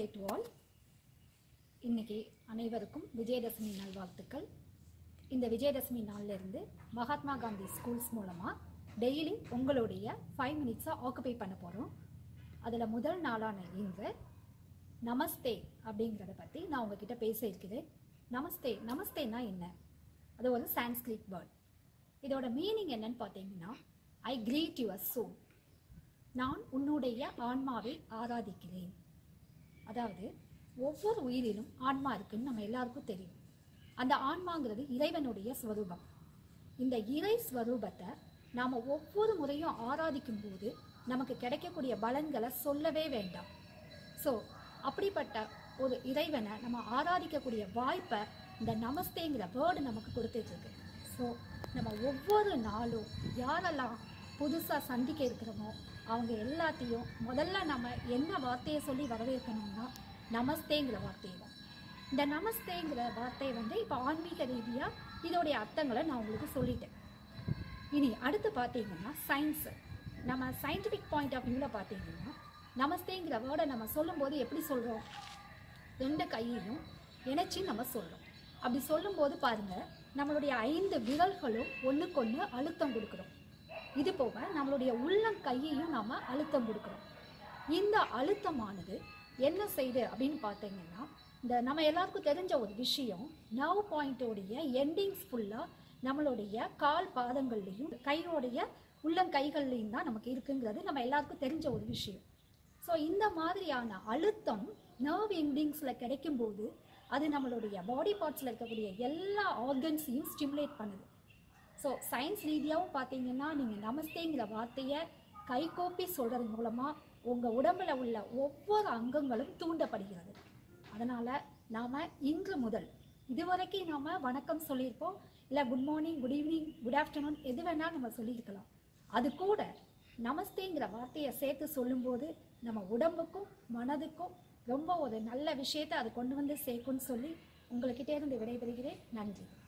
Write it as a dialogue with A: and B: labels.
A: Namaste to all இன்னைக்கு அனைவருக்கும் விஜயதசமி நல்வாழ்த்துக்கள் இந்த விஜயதசமி நாள்ல இருந்து மகாத்மா காந்தி ஸ்கூல்ஸ் மூலமாக டெய்லி உங்களுடைய ஃபைவ் மினிட்ஸை ஆக்குபை பண்ண போகிறோம் அதில் முதல் நாளான இன்று நமஸ்தே அப்படிங்கிறத பற்றி நான் உங்ககிட்ட பேச இருக்கிறேன் நமஸ்தே நமஸ்தேனா என்ன அது ஒரு சான்ஸ்கிரிட் வேர்ட் இதோட மீனிங் என்னன்னு பார்த்தீங்கன்னா ஐ கிரீட் யுவர் சோல் நான் உன்னுடைய ஆன்மாவை ஆராதிக்கிறேன் அதாவது ஒவ்வொரு உயிரிலும் ஆன்மா இருக்குன்னு நம்ம எல்லாருக்கும் தெரியும் அந்த ஆன்மாங்கிறது இறைவனுடைய ஸ்வரூபம் இந்த இறை ஸ்வரூபத்தை நாம் ஒவ்வொரு முறையும் ஆராதிக்கும் போது நமக்கு கிடைக்கக்கூடிய பலன்களை சொல்லவே வேண்டாம் ஸோ அப்படிப்பட்ட ஒரு இறைவனை நம்ம ஆராதிக்கக்கூடிய வாய்ப்பை இந்த நமஸ்தேங்கிற வேர்டு நமக்கு கொடுத்துட்டு இருக்கு ஸோ நம்ம ஒவ்வொரு நாளும் யாரெல்லாம் புதுசாக சந்திக்க இருக்கிறோமோ அவங்க எல்லாத்தையும் முதல்ல நம்ம என்ன வார்த்தையை சொல்லி வரவேற்கணும்னா நமஸ்தேங்கிற வார்த்தையை தான் இந்த நமஸ்தேங்கிற வார்த்தை வந்து இப்போ ஆன்மீக ரீதியாக இதோடைய அர்த்தங்களை நான் உங்களுக்கு சொல்லிட்டேன் இனி அடுத்து பார்த்தீங்கன்னா சயின்ஸு நம்ம சயின்டிஃபிக் பாயிண்ட் ஆஃப் வியூவில் பார்த்தீங்கன்னா நமஸ்தேங்கிற வேர்டை நம்ம சொல்லும்போது எப்படி சொல்கிறோம் ரெண்டு கையையும் இணைச்சி நம்ம சொல்கிறோம் அப்படி சொல்லும்போது பாருங்க நம்மளுடைய ஐந்து விரல்களும் ஒன்றுக்கொன்று அழுத்தம் கொடுக்குறோம் இது போக நம்மளுடைய உள்ளங்கையையும் நாம அழுத்தம் கொடுக்குறோம் இந்த அழுத்தமானது என்ன செய்யுது அப்படின்னு பார்த்தீங்கன்னா இந்த நம்ம எல்லாருக்கும் தெரிஞ்ச ஒரு விஷயம் நர்வ் பாயிண்டோடைய எண்டிங்ஸ் ஃபுல்லாக நம்மளுடைய கால் பாதங்கள்லையும் கையோடைய உள்ளங்கைகள்லையும் தான் நமக்கு இருக்குங்கிறது நம்ம எல்லாருக்கும் தெரிஞ்ச ஒரு விஷயம் ஸோ இந்த மாதிரியான அழுத்தம் நர்வ் எண்டிங்ஸில் கிடைக்கும்போது அது நம்மளுடைய பாடி பார்ட்ஸில் இருக்கக்கூடிய எல்லா ஆர்கன்ஸையும் ஸ்டிமுலேட் பண்ணுது ஸோ சயின்ஸ் ரீதியாகவும் பார்த்தீங்கன்னா நீங்கள் நமஸ்தேங்கிற வார்த்தையை கைகோப்பி சொல்கிறது மூலமாக உங்கள் உடம்புல உள்ள ஒவ்வொரு அங்கங்களும் தூண்டப்படுகிறது அதனால் நாம் இன்று முதல் இதுவரைக்கும் நாம் வணக்கம் சொல்லியிருப்போம் இல்லை good morning good evening good afternoon எது வேணால் நம்ம சொல்லியிருக்கலாம் அது கூட நமஸ்தேங்கிற வார்த்தையை சேர்த்து சொல்லும்போது நம்ம உடம்புக்கும் மனதுக்கும் ரொம்ப ஒரு நல்ல விஷயத்தை அது கொண்டு வந்து சேர்க்கும்னு சொல்லி உங்கள்கிட்ட இருந்து விடைபெறுகிறேன் நன்றி